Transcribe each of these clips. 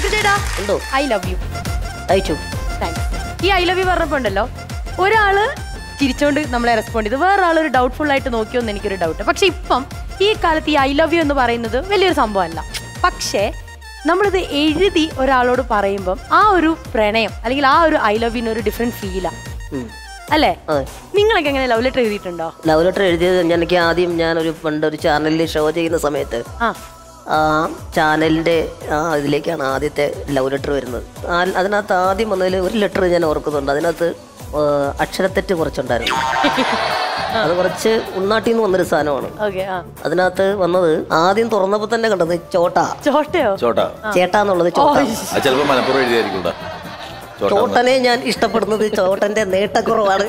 ചേട്ടാ എന്തോ I love you അയച്ചു താങ്ക്സ് ഈ ഐ ലവ് യു പറഞ്ഞപ്പോ ഉണ്ടല്ലോ ഒരാള് ചിരിച്ചോണ്ട് നമ്മളെ റെസ്പോണ്ട് ചെയ്തു വേറൊരാൾ ഒരു ഡൗട്ട്ഫുൾ ആയിട്ട് നോക്കിയോന്ന് എനിക്കൊരു ഡൗട്ട് പക്ഷെ ഇപ്പം ഈ കാലത്ത് ഈ ഐ ലവ് യു എന്ന് പറയുന്നത് വലിയൊരു സംഭവമല്ല പക്ഷേ നമ്മളിത് എഴുതി ഒരാളോട് പറയുമ്പം ആ ഒരു പ്രണയം അല്ലെങ്കിൽ ആ ഒരു ഐ ലവ് യുന് ഒരു ഡിഫറെന്റ് ഫീലാ അല്ലേ അതെ നിങ്ങളൊക്കെ എങ്ങനെ ലവ് ലെറ്റർ എഴുതിയിട്ടുണ്ടോ ലവ് ലെറ്റർ എഴുതിയത് എനിക്ക് ആദ്യം ഞാനൊരു പണ്ട് ഒരു ചാനലിൽ ഷോ ചെയ്യുന്ന സമയത്ത് ആ ആ ചാനലിൻ്റെ ആ ഇതിലേക്കാണ് ആദ്യത്തെ ലവ് ലെറ്റർ വരുന്നത് ആ അതിനകത്ത് ആദ്യം വന്നതിൽ ഒരു ലെറ്റർ ഞാൻ ഓർക്കുന്നുണ്ട് അതിനകത്ത് ആ, അക്ഷരത്തെറ്റ് കുറച്ചുണ്ടായിരുന്നു അത് കുറച്ച് ഉൾനാട്ടിൽ നിന്ന് വന്നൊരു സാധനമാണ് ഓക്കെ ആ അതിനകത്ത് വന്നത് ആദ്യം തുറന്നപ്പോൾ തന്നെ കണ്ടത് ചോട്ട ചോട്ടയോ ചോട്ടാ ചേട്ടാന്നുള്ളത് ചോട്ട അത് ചിലപ്പോ മലപ്പുറം എഴുതിയായിരിക്കും കേട്ടോ. ചോട്ടാ ചോട്ടനെ ഞാൻ ഇഷ്ടപ്പെടുന്നത് ചോട്ടന്റെ നേട്ടക്കുറവാണ്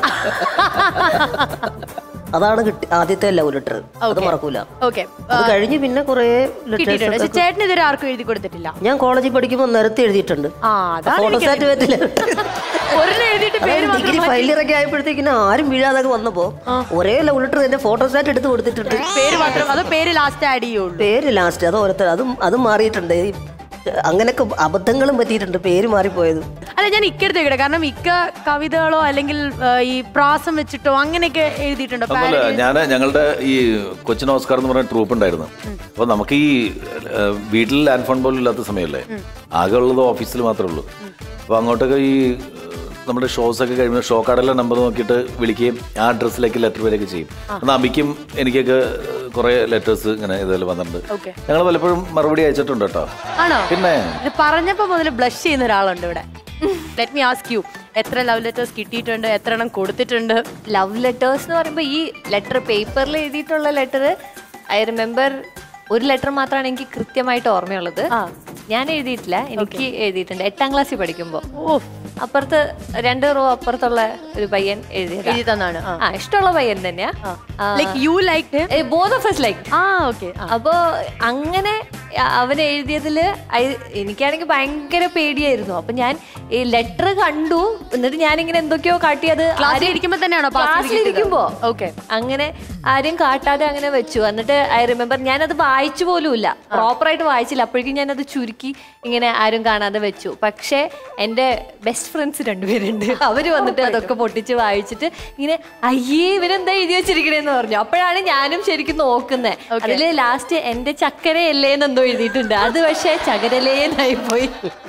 അതാണ് കിട്ടി ആദ്യത്തെ ലവ് ലെറ്റർ അത് മറക്കൂല ഓക്കെ അത് കഴിഞ്ഞ് പിന്നെ കുറേ കിട്ടിയിട്ടുണ്ട് പക്ഷെ ലെറ്റേഴ്സ് ചേട്ടൻ ഇതുവരെ ആർക്കും എഴുതി കൊടുത്തിട്ടില്ല ഞാൻ കോളേജിൽ പഠിക്കുമ്പോൾ നിരത്തി എഴുതിയിട്ടുണ്ട് ആ അതാണ് ഫോട്ടോസ്റ്റാറ്റ് പറ്റില്ല ഒരെണ്ണം എഴുതിയിട്ട് പേര് മാത്രം ഡിഗ്രി ഫൈനലിയറൊക്കെ ആയപ്പോഴത്തേക്കിനും ആരും വീഴാതെ വന്നപ്പോ ഒരേ ലവ് ലെറ്റർ എന്റെ ഫോട്ടോസ്റ്റാറ്റ് എടുത്ത് കൊടുത്തിട്ടുണ്ട് പേര് മാത്രം അതോ പേര് ലാസ്റ്റ് ആഡ് ചെയ്യുള്ളൂ പേര് ലാസ്റ്റ് അത് ഓരോരുത്തർ അതും അതും മാറിയിട്ടുണ്ട് ഈ അങ്ങനെയൊക്കെ അബദ്ധങ്ങളും പറ്റിയിട്ടുണ്ട് പേര് മാറിപ്പോയത് അല്ല ഞാൻ ഇക്കടുത്ത് കേട്ടെ കാരണം ഇക്ക കവിതകളോ അല്ലെങ്കിൽ ആ, ഈ പ്രാസം വെച്ചിട്ടോ അങ്ങനെയൊക്കെ എഴുതിയിട്ടുണ്ടോ അതുപോലെ ഞാൻ ഞങ്ങളുടെ ഈ കൊച്ചിൻ ഓസ്കാർ എന്ന് പറയുന്ന ട്രൂപ്പ് ഉണ്ടായിരുന്നു അപ്പോൾ നമുക്ക് ഈ ഏഹ്, വീട്ടിൽ ലാൻഡ് ഫോൺ പോലും ഇല്ലാത്ത സമയമല്ലേ ആകെ ഉള്ളത് ഓഫീസിൽ മാത്രമേ ഉള്ളൂ അപ്പോൾ അങ്ങോട്ടൊക്കെ ഈ ഏഹ്, നമ്മുടെ ഷോസ് ഒക്കെ കഴിയുമ്പോൾ ഷോ കാർഡിലെ നമ്പർ നോക്കിയിട്ട് വിളിക്കുകയും ആ അഡ്രസ്സിലേക്ക് ലെറ്റർ വരികയൊക്കെ ചെയ്യും എന്നാൽ അബിക്കും എനിക്കൊക്കെ കുറേ ലെറ്റേഴ്സ് ഇങ്ങനെ ഇതുപോലെ വന്നിട്ടുണ്ട് ഓക്കെ ഞങ്ങൾ പലപ്പോഴും മറുപടി അയച്ചിട്ടുണ്ട് കേട്ടോ ആണോ പിന്നെ ഇത് പറഞ്ഞപ്പോ മുതൽ ബ്ലഷ് ചെയ്യുന്ന ഒരാളുണ്ട് ഇവിടെ ലെറ്റ് മീ ആസ്ക് യു എത്ര ലവ് ലെറ്റേഴ്സ് കിട്ടിയിട്ടുണ്ട് എത്ര എണ്ണം കൊടുത്തിട്ടുണ്ട് ലവ് ലെറ്റേഴ്സ് എന്ന് പറയുമ്പോൾ ഈ ലെറ്റർ പേപ്പറിൽ എഴുതിയിട്ടുള്ള ലെറ്റർ ഐ റിമെമ്പർ ഒരു ലെറ്റർ മാത്രമാണ് എനിക്ക് കൃത്യമായിട്ട് ഓർമ്മയുള്ളത് ആ. ഞാൻ എഴുതിയിട്ടില്ല എനിക്ക് എഴുതിയിട്ടുണ്ട് എട്ടാം ക്ലാസ്സിൽ പഠിക്കുമ്പോൾ ഓ അപ്പുറത്ത് രണ്ട് റോ അപ്പുറത്തുള്ള ഒരു പയ്യൻ എഴുതി എഴുതിയത് തന്നാണ് ആ ആ ഇഷ്ടമുള്ള പയ്യൻ തന്നെയാ like you like both of us like ആ ഓക്കെ അപ്പോ അങ്ങനെ അ- അവൻ എഴുതിയതില് ഐ- എനിക്കാണെങ്കിൽ ഭയങ്കര പേടിയായിരുന്നു അപ്പൊ ഞാൻ ഈ ലെറ്റർ കണ്ടു എന്നിട്ട് ഞാനിങ്ങനെ എന്തൊക്കെയോ കാട്ടിയത് ക്ലാസ്സിൽ ഇരിക്കുമ്പോ തന്നെയാണോ pass ചെയ്ത് ക്ലാസ്സിലിരിക്കുമ്പോ Okay. അങ്ങനെ ആരും കാട്ടാതെ അങ്ങനെ വെച്ചു എന്നിട്ട് ഐ റിമെമ്പർ ഞാനത് വായിച്ചു പോലുമില്ല പ്രോപ്പറായിട്ട് വായിച്ചില്ല അപ്പോഴേക്കും ഞാനത് ചുരുക്കി ഇങ്ങനെ ആരും കാണാതെ വെച്ചു പക്ഷേ എൻ്റെ ബെസ്റ്റ് ഫ്രണ്ട്സ് രണ്ടുപേരുണ്ട് അവര് വന്നിട്ട് അതൊക്കെ പൊട്ടിച്ച് വായിച്ചിട്ട് ഇങ്ങനെ അയ്യേ ഇവരെന്താ എഴുതി വെച്ചിരിക്കണേന്ന് പറഞ്ഞു അപ്പോഴാണ് ഞാനും ശരിക്കും നോക്കുന്നത് അതില് ലാസ്റ്റ് എന്റെ ചക്കരയല്ലേന്ന് എന്തോ എഴുതിയിട്ടുണ്ട് അത് പക്ഷേ ചകരലേന്നായി പോയി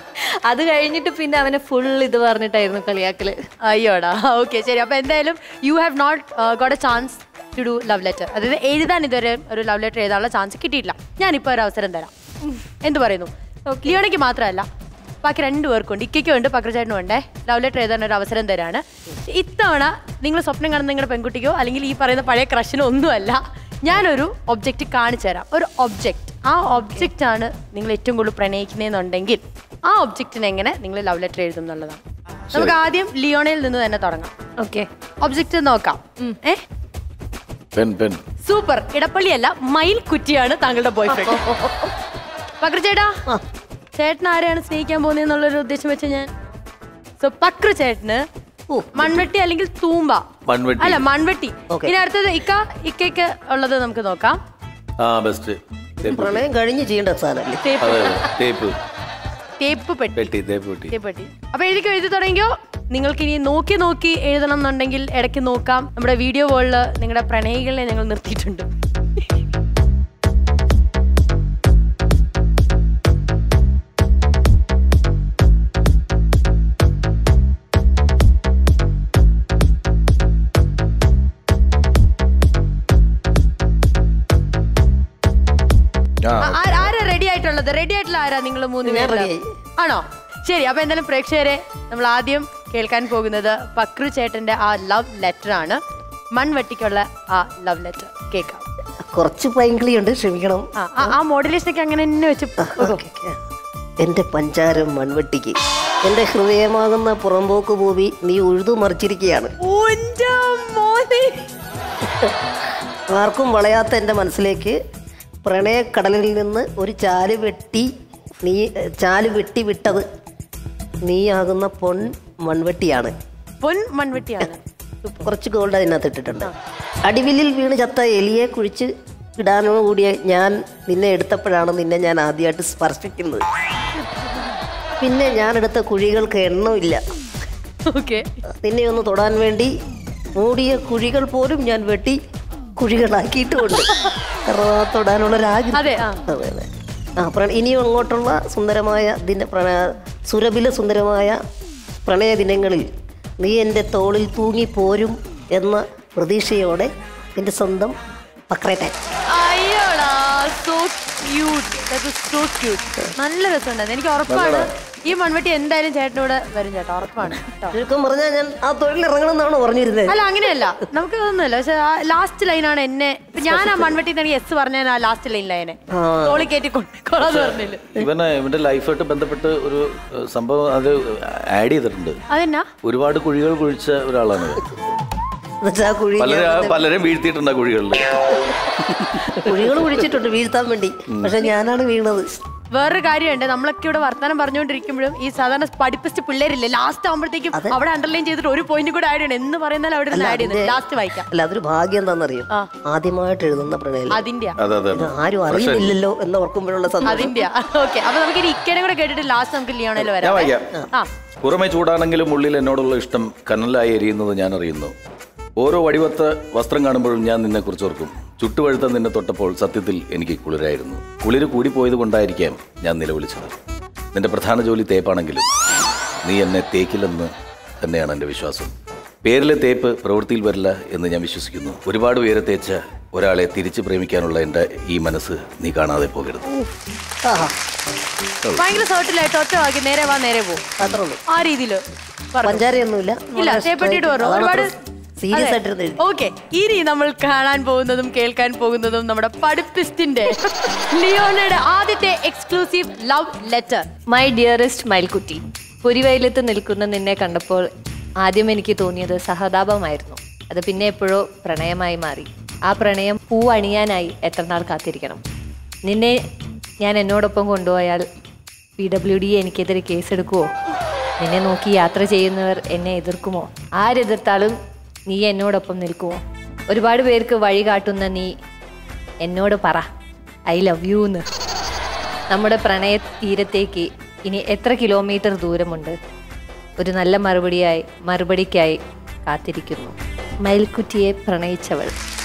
അത് കഴിഞ്ഞിട്ട് പിന്നെ അവനെ ഫുൾ ഇത് പറഞ്ഞിട്ടായിരുന്നു കളിയാക്കല് അയ്യോടാ ഓക്കെ ശരി അപ്പൊ എന്തായാലും you have not got a chance to do love letter അതായത് എഴുതാൻ ഇതുവരെ ഒരു ലവ് ലെറ്റർ എഴുതാനുള്ള ചാൻസ് കിട്ടിയിട്ടില്ല ഞാനിപ്പോൾ ഒരു അവസരം തരാം എന്ത് പറയുന്നു ലിയോണയ്ക്ക് മാത്രമല്ല ബാക്കി രണ്ടു പേർക്കുണ്ട് ഇക്കയ്ക്കും ഉണ്ട് പക്രചേട്ടനും ഉണ്ടേ ലവ് ലെറ്റർ എഴുതാൻ ഒരു അവസരം തരാണ് ഇത്തവണ നിങ്ങൾ സ്വപ്നം കാണുന്ന നിങ്ങളുടെ പെൺകുട്ടിക്കോ അല്ലെങ്കിൽ ഈ പറയുന്ന പഴയ ക്രഷിനോ ഒന്നുമല്ല ഞാനൊരു ഒബ്ജക്റ്റ് കാണിച്ചു തരാം ഒരു ഒബ്ജക്റ്റ് ആ ഒബ്ജക്റ്റ് ആണ് നിങ്ങൾ ഏറ്റവും കൂടുതൽ പ്രണയിക്കുന്നതെന്നുണ്ടെങ്കിൽ ആ ഒബ്ജക്റ്റിന് എങ്ങനെ നിങ്ങൾ ലവ് ലെറ്റർ എഴുതും എന്നുള്ളതാണ് നമുക്ക് ആദ്യം ലിയോണയിൽ നിന്ന് തന്നെ തുടങ്ങാം ഓക്കെ ഒബ്ജക്റ്റ് നോക്കാം ഏ പെൻ പെൻ സൂപ്പർ ഇടപ്പള്ളിയല്ല മയിൽ കുറ്റിയാണ് താങ്കളുടെ ബോയ് ഫ്രണ്ട് പക്രു ചേട്ടാ ചേട്ടൻ ആരെയാണ് സ്നേഹിക്കാൻ പോകുന്നതെന്നുള്ളൊരു ഉദ്ദേശം വെച്ച് ഞാൻ സോ പക്രു ചേട്ടന് മൺവെട്ടി അല്ലെങ്കിൽ തൂമ്പ മൺവെട്ടി. അല്ല മൺവെട്ടി Okay. ഇനി അടുത്തത് ഇക്ക ഇക്കയ്ക്ക് ഉള്ളത് നമുക്ക് നോക്കാം ആ ബെസ്റ്റ് പ്രണയം കഴിഞ്ഞ് ചെയ്യേണ്ട സാധനമല്ലേ തേപ്പ് അതെ അതെ ടേപ്പ് തേപ്പ് പെട്ടി പെട്ടി തേപ്പ് പെട്ടി തേപ്പ് പെട്ടി അപ്പൊ എഴുതിക്കോ എഴുതി തുടങ്ങിയോ നിങ്ങൾക്ക് ഇനി നോക്കി നോക്കി എഴുതണം എന്നുണ്ടെങ്കിൽ ഇടയ്ക്ക് നോക്കാം നമ്മുടെ വീഡിയോ വോളിൽ നിങ്ങളുടെ പ്രണയികളെ ഞങ്ങൾ നിർത്തിയിട്ടുണ്ട് ആ ആ- ആ- ആരാ റെഡി ആയിട്ടുള്ളത് റെഡി ആയിട്ടുള്ള ആരാ നിങ്ങൾ മൂന്ന് ഞാൻ പേരില്? ready ആയി. ആണോ ശരി അപ്പൊ എന്തായാലും പ്രേക്ഷകരെ നമ്മൾ ആദ്യം കേൾക്കാൻ പോകുന്നത് പക്രു ചേട്ടന്റെ ആ ലവ് ലെറ്റർ ആണ് മൺവെട്ടിക്കുള്ള ആ ലവ് ലെറ്റർ കേൾക്കാം കുറച്ച് പൈങ്കിളി ഉണ്ട് ക്ഷമിക്കണം ആ ആ- ആ മോഡുലേഷൻ ഒക്കെ അങ്ങനെ തന്നെ വെച്ച് ഓക്കേ, ഓക്കേ. എന്റെ പഞ്ചാരം മൺവെട്ടിക്ക് എന്റെ ഹൃദയമാകുന്ന പുറമ്പോക്ക് ഭൂമി നീ ഉഴുതു മറിച്ചിരിക്കുകയാണ് ഉന്റെ മോനെ. ആർക്കും വളയാത്ത എൻ്റെ മനസ്സിലേക്ക് പ്രണയക്കടലിൽ നിന്ന് ഒരു ചാല് വെട്ടി നീ ചാല് വെട്ടി വിട്ടത് നീയാകുന്ന പൊൻ മൺവെട്ടിയാണ് പൊൻ മൺവെട്ടിയാണ് കുറച്ച് ഗോൾഡ് അതിനകത്ത് ഇട്ടിട്ടുണ്ട് അടിവില്ലിൽ വീണ് ചത്ത എലിയെ കുഴിച്ച് ഇടാനോ കൂടിയ ഞാൻ നിന്നെ എടുത്തപ്പോഴാണ് നിന്നെ ഞാൻ ആദ്യമായിട്ട് സ്പർശിക്കുന്നത് പിന്നെ ഞാനെടുത്ത കുഴികൾക്ക് എണ്ണമില്ല ഓക്കെ നിന്നെ ഒന്ന് തൊടാൻ വേണ്ടി മൂടിയ കുഴികൾ പോലും ഞാൻ വെട്ടി കുഴികളാക്കിയിട്ടുമുണ്ട് കാരണം ആ തൊടാനുള്ളൊരാഗ്രഹം അതെ ആ അതെ അതെ ആ പ്രണ ഇനിയും അങ്ങോട്ടുള്ള സുന്ദരമായ ദിന പ്രണ സുരഭില സുന്ദരമായ പ്രണയ ദിനങ്ങളിൽ നീ എൻ്റെ തോളിൽ തൂങ്ങി പോരും എന്ന പ്രതീക്ഷയോടെ എൻ്റെ സ്വന്തം പക്രേട്ടൻ അയ്യോടാ സോ ക്യൂട്ട് സോ ക്യൂട്ട് നല്ല രസമുണ്ടായിരുന്നു എനിക്ക് ഉറപ്പാണ് ഈ മൺവെട്ടി എന്തായാലും ചേട്ടനോട് വരും ചേട്ടാ ഉറപ്പാണ് കേട്ടോ ചുരുക്കം പറഞ്ഞാൽ ഞാൻ ആ തൊഴിൽ ഇറങ്ങണമെന്നാണ് പറഞ്ഞിരുന്നത് അല്ല അങ്ങനെയല്ല നമുക്ക് ഇതൊന്നുമല്ല പക്ഷെ ആ ലാസ്റ്റ് ലൈനാണ് എന്നെ ഇപ്പൊ ഞാൻ ആ മൺവെട്ടി തന്നെ എസ് പറഞ്ഞ ആ ലാസ്റ്റ് ലൈൻ ലൈനെ തോളി കയറ്റി കൊണ്ടിക്കോളാന്ന് പറഞ്ഞില്ല ഇവന് ഇവന്റെ ലൈഫായിട്ട് ബന്ധപ്പെട്ട് ഒരു ഏഹ്, സംഭവം അത് ആഡ് ചെയ്തിട്ടുണ്ട് അതെന്നാ ഒരുപാട് കുഴികൾ കുഴിച്ച ഒരാളാണ് ഇവൻ. എന്നുവെച്ചാൽ ആ കുഴി പലരെ പലരെയും വീഴ്ത്തിയിട്ടുണ്ട് ആ കുഴികളിൽ കുഴികൾ കുഴിച്ചിട്ടുണ്ട് വീഴ്ത്താൻ വേണ്ടി പക്ഷെ ഞാനാണ് വീണത് വേറൊരു കാര്യമുണ്ട് നമ്മളൊക്കെ ഇവിടെ വർത്തമാനം പറഞ്ഞുകൊണ്ടിരിക്കുമ്പോഴും ഈ സാധാരണ പഠിപ്പിച്ച പിള്ളേരില്ലേ ലാസ്റ്റ് ആകുമ്പോഴത്തേക്കും അവിടെ അണ്ടർലൈൻ ചെയ്തിട്ട് ഒരു പോയിന്റ് കൂടെ ആഡ് ചെയ്യണം എന്ന് പറയുന്നാൽ അവിടെ നിന്ന് ആഡ് ചെയ്യുന്നത് ലാസ്റ്റ് വായിക്കാം അല്ല അതൊരു ഭാഗ്യം എന്താണെന്നറിയോ ആ. ആദ്യമായിട്ട് എഴുതുന്ന പ്രണയം അതിന്റെയാ അതെ അതെ ഇത് ആരും അറിയുന്നില്ലല്ലോ എന്ന് ഓർക്കുമ്പോഴുള്ള സന്തോഷം അതിന്റെയാ ഓക്കെ അപ്പൊ നമുക്ക് ഇനി ഇക്കനെ കൂടെ കേട്ടിട്ട് ലാസ്റ്റ് നമുക്ക് ലിയോണയിൽ ഞാൻ വരാം വായിക്കാം ആ പുറമെ ചൂടാണെങ്കിലും ഉള്ളിൽ എന്നോടുള്ള ഇഷ്ടം കനലായി എരിയുന്നത് ഞാൻ അറിയുന്നു ഓരോ വടിവത്ത വസ്ത്രം കാണുമ്പോഴും ഞാൻ നിന്നെ കുറിച്ച് ഓർക്കും ചുട്ടുവഴുത്ത നിന്നെ തൊട്ടപ്പോൾ സത്യത്തിൽ എനിക്ക് കുളിരായിരുന്നു കുളിര് കൂടിപ്പോയത് കൊണ്ടായിരിക്കാം ഞാൻ നിലവിളിച്ചത് നിന്റെ പ്രധാന ജോലി തേപ്പാണെങ്കിലും നീ എന്നെ തേക്കില്ലെന്ന് തന്നെയാണ് എൻ്റെ വിശ്വാസം പേരിലെ തേപ്പ് പ്രവൃത്തിയിൽ വരില്ല എന്ന് ഞാൻ വിശ്വസിക്കുന്നു ഒരുപാട് പേരെ തേച്ച ഒരാളെ തിരിച്ചു പ്രേമിക്കാനുള്ള എൻ്റെ ഈ മനസ്സ് നീ കാണാതെ പോകരുത് ആഹാ ഭയങ്കര സോട്ടിലായിട്ട് ഒറ്റ വാക്കി നേരെ വാ നേരെ പോകും അത്രേ ഉള്ളൂ ആ രീതിയിൽ പറഞ്ഞു പഞ്ചാരയൊന്നുമില്ല ഇല്ല തേപ്പെട്ടിട്ട് പറഞ്ഞു ഒരുപാട് സീരിയസ് ആയിട്ട് എഴുതി ഓക്കെ ഇനി നമ്മൾ കാണാൻ പോകുന്നതും കേൾക്കാൻ പോകുന്നതും നമ്മുടെ പഠിപ്പിസ്റ്റിന്റെ ലിയോണയുടെ ആദ്യത്തെ exclusive love letter my dearest മയിൽക്കുട്ടി പുരിവയലത്ത് നിൽക്കുന്ന നിന്നെ കണ്ടപ്പോൾ ആദ്യം എനിക്ക് തോന്നിയത് സഹതാപമായിരുന്നു അത് പിന്നെ എപ്പോഴോ പ്രണയമായി മാറി ആ പ്രണയം പൂ അണിയാനായി എത്ര നാൾ കാത്തിരിക്കണം നിന്നെ ഞാൻ എന്നോടൊപ്പം കൊണ്ടുപോയാൽ പി ഡബ്ല്യു ഡി എനിക്കെതിരെ കേസെടുക്കുമോ നിന്നെ നോക്കി യാത്ര ചെയ്യുന്നവർ എന്നെ എതിർക്കുമോ ആരെതിർത്താലും നീ എന്നോടൊപ്പം നിൽക്കുമോ ഒരുപാട് പേർക്ക് വഴി കാട്ടുന്ന നീ എന്നോട് പറ ഐ ലവ് യു എന്ന് നമ്മുടെ പ്രണയ തീരത്തേക്ക് ഇനി എത്ര കിലോമീറ്റർ ദൂരമുണ്ട് ഒരു നല്ല മറുപടിയായി മറുപടിക്കായി കാത്തിരിക്കുന്നു മയിൽക്കുറ്റിയെ പ്രണയിച്ചവൾ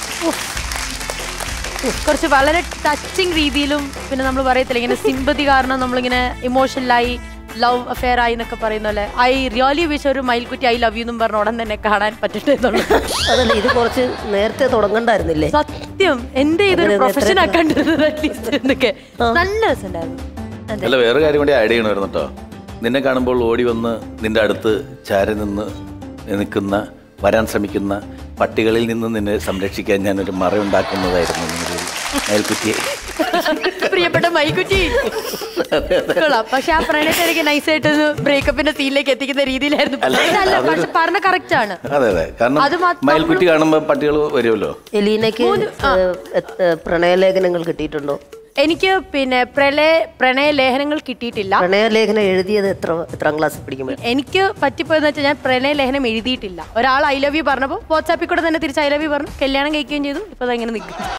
കുറച്ച് വളരെ ടച്ചിങ് രീതിയിലും പിന്നെ നമ്മൾ പറയത്തില്ല ഇങ്ങനെ സിമ്പതി കാരണം നമ്മളിങ്ങനെ ഇമോഷണലായി ലവ് അഫെയർ ആയി എന്നൊക്കെ പറയുന്ന പോലെ ഐ റിയലി വിഷ് ഒരു മയിൽക്കുറ്റി ഐ ലവ് യു എന്നും പറഞ്ഞ ഉടൻ തന്നെ കാണാൻ പറ്റട്ടെ എന്നുള്ളത് അതല്ല ഇത് കുറച്ച് നേരത്തെ തുടങ്ങണ്ടായിരുന്നില്ലേ സത്യം എന്റെ ഇതൊരു പ്രൊഫഷൻ ആക്കണ്ടത് അറ്റ്ലീസ്റ്റ് എന്നൊക്കെ നല്ല രസമുണ്ടായിരുന്നു അല്ല വേറെ കാര്യം കൂടി ആഡ് ചെയ്യണമായിരുന്നു കേട്ടോ നിന്നെ കാണുമ്പോൾ ഓടി വന്ന് നിന്റെ അടുത്ത് ചാരി നിന്ന് നിൽക്കുന്ന വരാൻ ശ്രമിക്കുന്ന പട്ടികളിൽ നിന്ന് നിന്നെ സംരക്ഷിക്കാൻ ഞാനൊരു മറയുണ്ടാക്കുന്നതായിരുന്നു നിന്നൊരു അയൽക്കുറ്റിയെ പ്രിയപ്പെട്ട മൈക്കുറ്റി കൊള്ളാം പക്ഷെ ആ പ്രണയത്തെ എനിക്ക് നൈസായിട്ട് ബ്രേക്കപ്പിന്റെ സീനിലേക്ക് എത്തിക്കുന്ന രീതിയിലായിരുന്നു അല്ല, അല്ല അതൊരു- പക്ഷെ പറഞ്ഞ കറക്റ്റ് ആണ് അതെ അതെ കാരണം അത് മാത്രം മയിൽക്കുറ്റി കാണുമ്പോൾ പട്ടികൾ വരുമല്ലോ എലീനയ്ക്ക് ഏഹ്, ഏഹ്, പ്രണയലേഖനങ്ങൾ കിട്ടിയിട്ടുണ്ടോ എനിക്ക് പിന്നെ പ്രളയ പ്രണയ ലേഖനങ്ങൾ കിട്ടിയിട്ടില്ല പ്രണയലേഖനം എഴുതിയത് എത്ര എത്രാം ക്ലാസ്സിൽ പഠിക്കുമ്പോൾ എനിക്ക് പറ്റിപ്പോയെന്ന് വെച്ചാൽ ഞാൻ പ്രണയ ലേഖനം എഴുതിയിട്ടില്ല ഒരാൾ ഐ ലവ് യു പറഞ്ഞപ്പോൾ വാട്സാപ്പിൽ കൂടെ തന്നെ തിരിച്ച് ഐ ലവ് യു പറഞ്ഞു കല്യാണം കഴിക്കുകയും ചെയ്തു ഇപ്പൊ അതങ്ങനെ നിൽക്കും